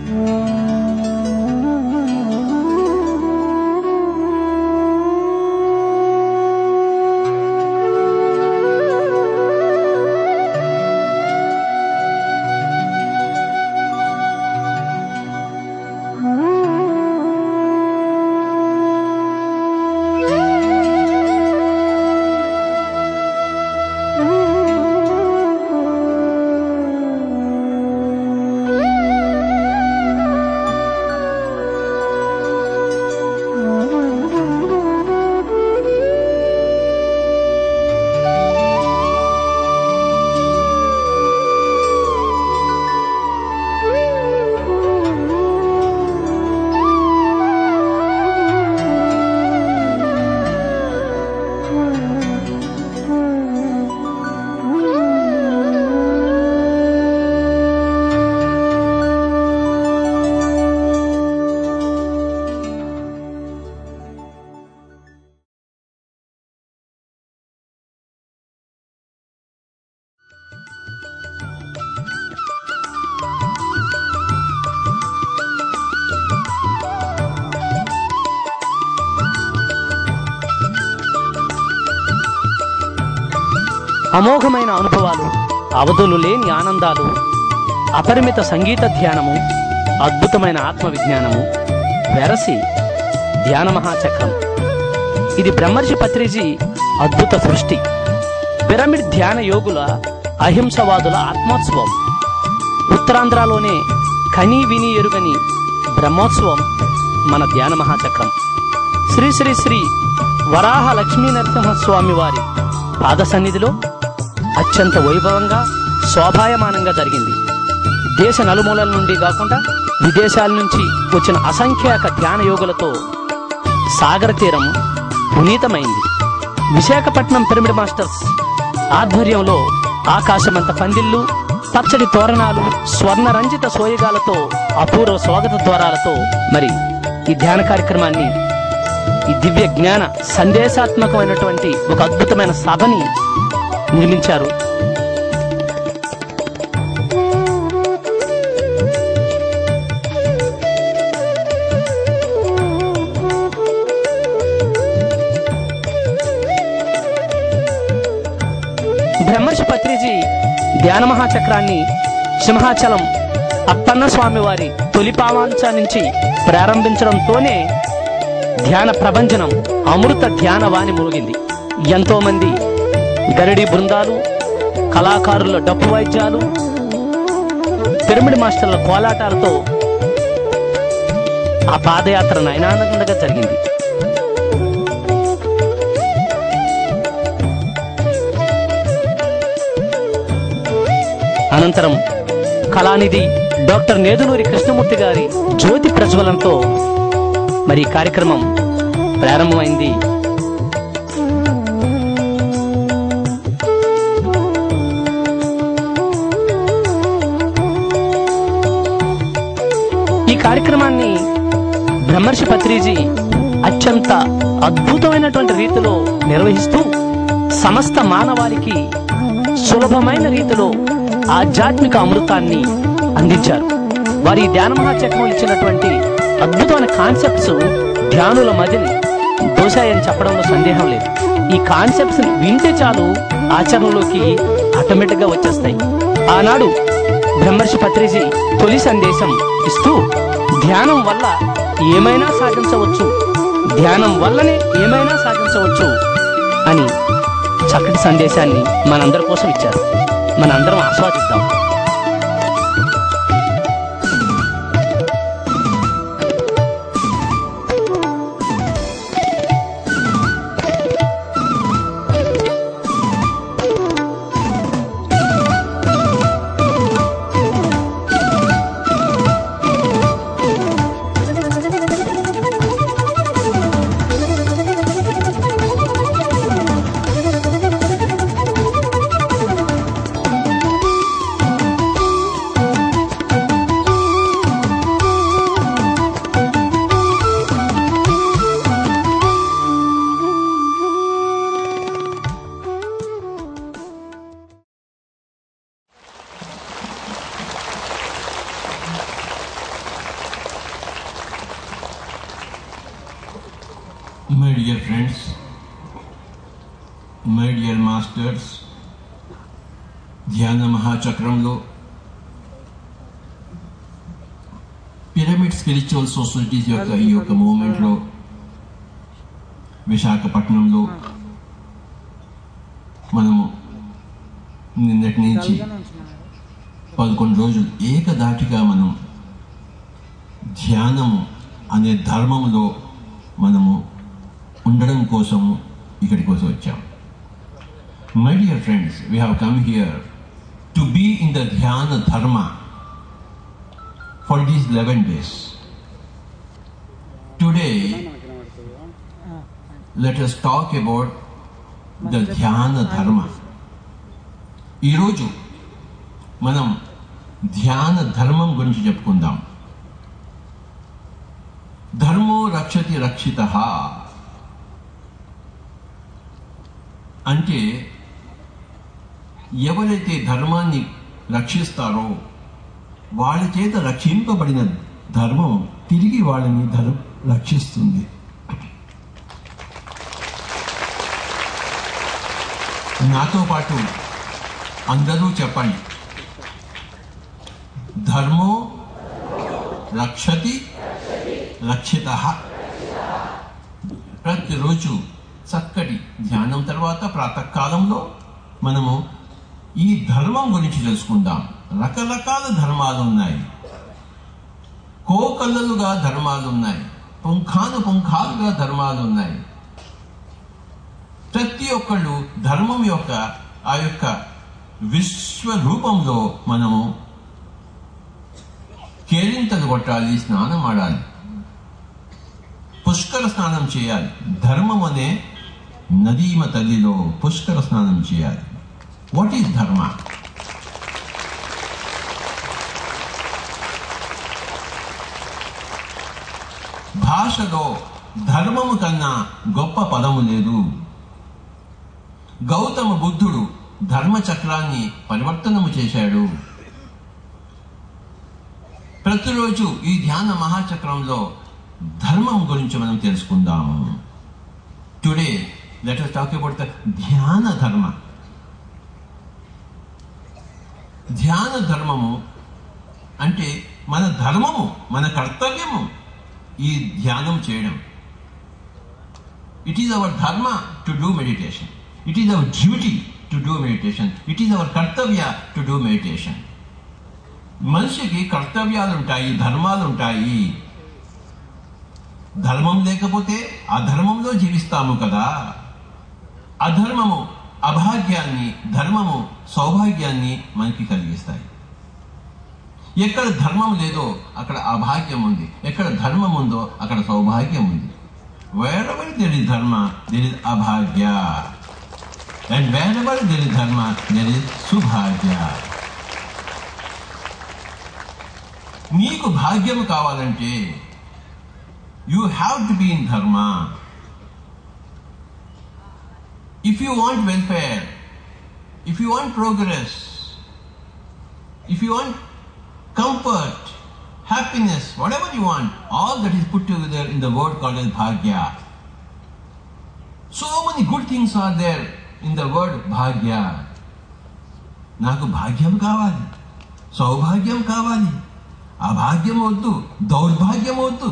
అమోఘమైన అనుభవాలు అవధులు లేని ఆనందాలు అపరిమిత సంగీత ధ్యానము అద్భుతమైన ఆత్మ విజ్ఞానము వెరసి ధ్యాన మహాచక్రం ఇది బ్రహ్మర్షి పత్రిజీ అద్భుత సృష్టి పిరమిడ్ ధ్యాన యోగుల అహింసవాదుల ఆత్మోత్సవం ఉత్తరాంధ్రలోనే కని విని ఎరుగని బ్రహ్మోత్సవం మన ధ్యాన మహాచక్రం శ్రీ శ్రీ శ్రీ వరాహ లక్ష్మీ నరసింహస్వామి వారి పాద సన్నిధిలో అత్యంత వైభవంగా శోభాయమానంగా జరిగింది దేశ నలుమూలల నుండి కాకుండా విదేశాల నుంచి వచ్చిన అసంఖ్యాక ధ్యాన యోగులతో సాగర తీరం పునీతమైంది విశాఖపట్నం పిరమిడ్ మాస్టర్స్ ఆధ్వర్యంలో ఆకాశమంత పందిళ్ళు పచ్చడి తోరణాలు స్వర్ణరంజిత సోయగాలతో అపూర్వ స్వాగత ద్వారాలతో మరి ఈ ధ్యాన కార్యక్రమాన్ని ఈ దివ్య జ్ఞాన సందేశాత్మకమైనటువంటి ఒక అద్భుతమైన సభని నిర్మించారు బ్రహ్మర్షి పత్రిజీ ధ్యాన మహాచక్రాన్ని సింహాచలం అప్పన్న స్వామి వారి తొలి పావాంచ నుంచి ప్రారంభించడంతోనే ధ్యాన ప్రభంజనం అమృత ధ్యాన వాణి ముగిగింది ఎంతో మంది గరడి బృందాలు కళాకారుల డప్పు వాయిద్యాలు పిరమిడ్ మాస్టర్ల కోలాటాలతో ఆ పాదయాత్ర నయనానందంగా జరిగింది అనంతరం కళానిధి డాక్టర్ నేదునూరి కృష్ణమూర్తి గారి జ్యోతి ప్రజ్వలంతో మరి ఈ కార్యక్రమం ప్రారంభమైంది ఈ కార్యక్రమాన్ని బ్రహ్మర్షి పత్రిజీ అత్యంత అద్భుతమైనటువంటి రీతిలో నిర్వహిస్తూ సమస్త మానవాళికి సులభమైన రీతిలో ఆధ్యాత్మిక అమృతాన్ని అందించారు వారి ఈ ధ్యాన మహాచక్రం ఇచ్చినటువంటి అద్భుతమైన కాన్సెప్ట్స్ ధ్యానుల మదిని దోషాయని చెప్పడంలో సందేహం లేదు ఈ కాన్సెప్ట్స్ వింటే చాలు ఆచరణలోకి ఆటోమేటిక్ గా వచ్చేస్తాయి ఆనాడు బ్రహ్మర్షి పత్రిజీ తొలి సందేశం ఇస్తూ ధ్యానం వల్ల ఏమైనా సాధించవచ్చు ధ్యానం వల్లనే ఏమైనా సాధించవచ్చు అని చక్కటి సందేశాన్ని మనందరి కోసం ఇచ్చారు మనందరం ఆస్వాదిద్దాం My dear friends, my dear masters, ధ్యాన మహాచక్రంలో పిరమిడ్ స్పిరిచువల్ సొసైటీస్ యొక్క ఈ యొక్క మూమెంట్లో విశాఖపట్నంలో మనము నిన్నటి నుంచి పదకొండు రోజులు ఏకదాటిగా మనం ధ్యానము అనే ధర్మంలో మనము ఉండడం కోసము ఇక్కడి కోసం వచ్చాం my dear friends we have come here to be in the ధ్యాన ధర్మ for these eleven days today let us talk about the ధ్యాన ధర్మ ఈరోజు మనం ధ్యాన ధర్మం గురించి చెప్పుకుందాం ధర్మో రక్షతి రక్షిత అంటే ఎవరైతే ధర్మాన్ని రక్షిస్తారో వాళ్ళ చేత రక్షింపబడిన ధర్మం తిరిగి వాళ్ళని ధర్మ రక్షిస్తుంది నాతో పాటు అందరూ చెప్పండి ధర్మో రక్షతి రక్షిత ప్రతిరోజు చక్కటి ధ్యానం తర్వాత ప్రాతకాలంలో మనము ఈ ధర్మం గురించి తెలుసుకుందాం రకరకాల ధర్మాలు ఉన్నాయి కోకల్లలుగా ధర్మాలు ఉన్నాయి పుంఖాను పుంఖాలుగా ధర్మాలు ఉన్నాయి ప్రతి ఒక్కళ్ళు ధర్మం యొక్క ఆ యొక్క విశ్వరూపంలో మనము కేరింతలు కొట్టాలి స్నానం ఆడాలి పుష్కర స్నానం చేయాలి ధర్మం అనే నదీమ తల్లిలో పుష్కర స్నానం చేయాలి వాట్ ఈస్ ధర్మ భాషలో ధర్మము కన్నా గొప్ప పదము లేదు గౌతమ బుద్ధుడు ధర్మ చక్రాన్ని పరివర్తనము చేశాడు ప్రతిరోజు ఈ ధ్యాన మహాచక్రంలో ధర్మం గురించి మనం తెలుసుకుందాము today let us talk about the ధ్యాన ధర్మ ధ్యాన ధర్మము అంటే మన ధర్మము మన కర్తవ్యము ఈ ధ్యానం చేయడం ఇట్ ఈస్ అవర్ ధర్మ to do meditation it is our duty to do meditation it is our కర్తవ్య టు డూ మెడిటేషన్ మనిషికి కర్తవ్యాలు ఉంటాయి ధర్మాలు ఉంటాయి ధర్మం లేకపోతే అధర్మంలో జీవిస్తాము కదా అధర్మము అభాగ్యాన్ని ధర్మము సౌభాగ్యాన్ని మనకి కలిగిస్తాయి ఎక్కడ ధర్మం లేదో అక్కడ అభాగ్యం ఉంది ఎక్కడ ధర్మం ఉందో అక్కడ సౌభాగ్యం ఉంది వేరెవర్ దెర్ ఇస్ ధర్మ దెర్ ఇస్ అభాగ్య అండ్ వేరెవర్ దెర్ ఇస్ ధర్మ దెర్ ఇస్ సుభాగ్య మీకు భాగ్యం కావాలంటే you have to be in ధర్మ if you want welfare if you want progress if you want comfort, happiness, whatever you want, all that is put together in the word called as bhagya. So many good things are there in the word bhagya. నాకు భాగ్యం కావాలి సౌభాగ్యం కావాలి అభాగ్యం వద్దు దౌర్భాగ్యం వద్దు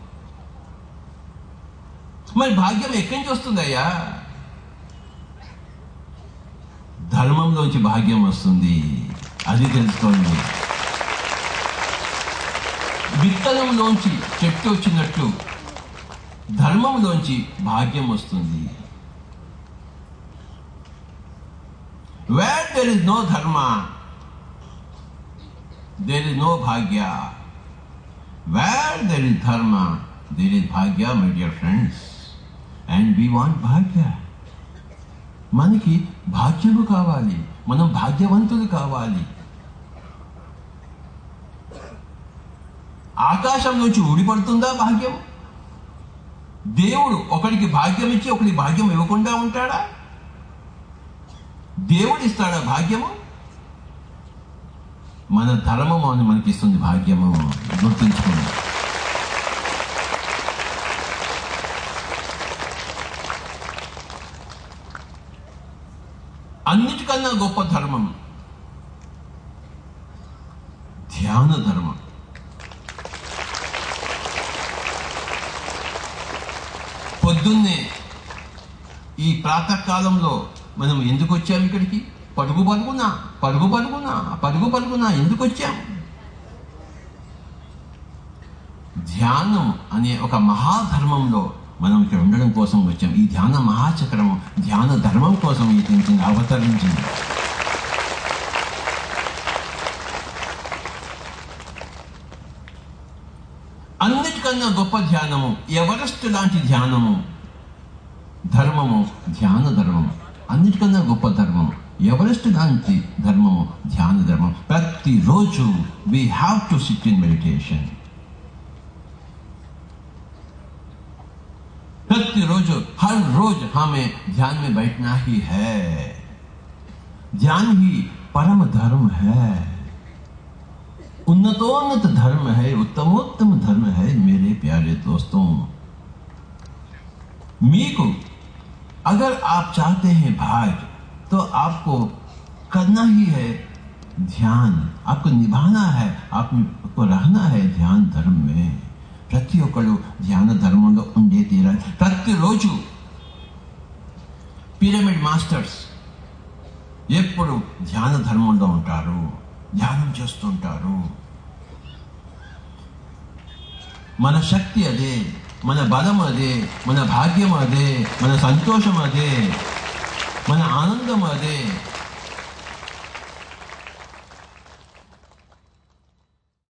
మరి భాగ్యం ఎక్కడి నుంచి వస్తుందయ్యా ధర్మంలోంచి భాగ్యం వస్తుంది అది తెలుసుకోండి విత్తనంలోంచి చెట్టు వచ్చినట్టు ధర్మంలోంచి భాగ్యం వస్తుంది వేర్ దెర్ ఇస్ నో ధర్మ దెర్ ఇస్ నో భాగ్య వేర్ దెర్ ఇస్ ధర్మ దెర్ ఇస్ భాగ్య my dear friends and we want భాగ్య మనకి భాగ్యము కావాలి మనం భాగ్యవంతులు కావాలి ఆకాశం నుంచి ఊడిపడుతుందా భాగ్యం దేవుడు ఒకడికి భాగ్యం ఇచ్చి ఒకడికి భాగ్యం ఇవ్వకుండా ఉంటాడా దేవుడు ఇస్తాడా భాగ్యము మన ధర్మము అని మనకి ఇస్తుంది భాగ్యము గుర్తుంచుకోండి అన్నిటికన్నా గొప్ప ధర్మం ధ్యాన ధర్మం పొద్దున్నే ఈ ప్రాతకాలంలో మనం ఎందుకు వచ్చాం ఇక్కడికి పడుగు పరుగునా పడుగు పరుగునా పడుగు పరుగునా ఎందుకు వచ్చాం ధ్యానం అనే ఒక మహాధర్మంలో మనం ఇక్కడ ఉండడం కోసం వచ్చాం ఈ ధ్యాన మహాచక్రం ధ్యాన ధర్మం కోసం ఈ థింకింగ్ అవతరించింది అన్నిటికన్నా గొప్ప ధ్యానము ఎవరెస్ట్ లాంటి ధ్యానము ధర్మము ధ్యాన ధర్మము అన్నిటికన్నా గొప్ప ధర్మము ఎవరెస్ట్ లాంటి ధర్మము ధ్యాన ధర్మం ప్రతిరోజు we have to sit in meditation प्रतिरोज हर रोज हमें ध्यान में बैठना ही है ध्यान ही परम धर्म है उन्नतोन्नत धर्म है उत्तमोत्तम धर्म है मेरे प्यारे दोस्तों मीको अगर आप चाहते हैं भाग तो आपको करना ही है ध्यान आपको निभाना है आपको रहना है ध्यान धर्म में ప్రతి ఒక్కళ్ళు ధ్యాన ధర్మంలో ఉండే తీరాలి ప్రతిరోజు పిరమిడ్ మాస్టర్స్ ఎప్పుడు ధ్యాన ధర్మంలో ఉంటారు ధ్యానం చేస్తుంటారు మన శక్తి అదే మన బలం అదే మన భాగ్యం అదే మన సంతోషం అదే మన ఆనందం అదే